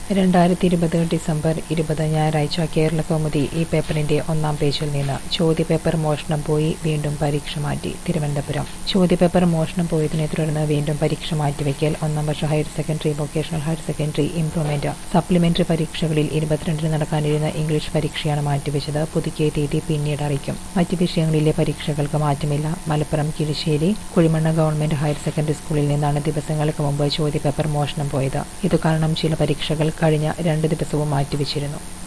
രണ്ടായിരത്തി ഇരുപത് ഡിസംബർ ഇരുപത് ഞായറാഴ്ച കേരള കൗമുദി ഈ പേപ്പറിന്റെ ഒന്നാം പേജിൽ നിന്ന് ചോദ്യപേപ്പർ മോഷണം പോയി വീണ്ടും പരീക്ഷ മാറ്റി തിരുവനന്തപുരം ചോദ്യപേപ്പർ മോഷണം പോയതിനെ തുടർന്ന് വീണ്ടും പരീക്ഷ മാറ്റിവെക്കൽ ഒന്നാം വർഷ higher secondary vocational higher secondary improvement supplementary പരീക്ഷകളിൽ ഇരുപത്തിരണ്ടിന് നടക്കാനിരുന്ന ഇംഗ്ലീഷ് പരീക്ഷയാണ് മാറ്റിവെച്ചത് പുതുക്കിയ തീയതി പിന്നീട് അറിയിക്കും മറ്റ് വിഷയങ്ങളിലെ പരീക്ഷകൾക്ക് മാറ്റമില്ല Malappuram Kizhisseri Kuzhimanna government higher secondary സ്കൂളിൽ നിന്നാണ് ദിവസങ്ങൾക്ക് മുമ്പ് ചോദ്യപേപ്പർ മോഷണം പോയത് ഇതുകാരണം ചില പരീക്ഷകൾ കഴിഞ്ഞ രണ്ട് ദിവസവും മാറ്റിവെച്ചിരുന്നു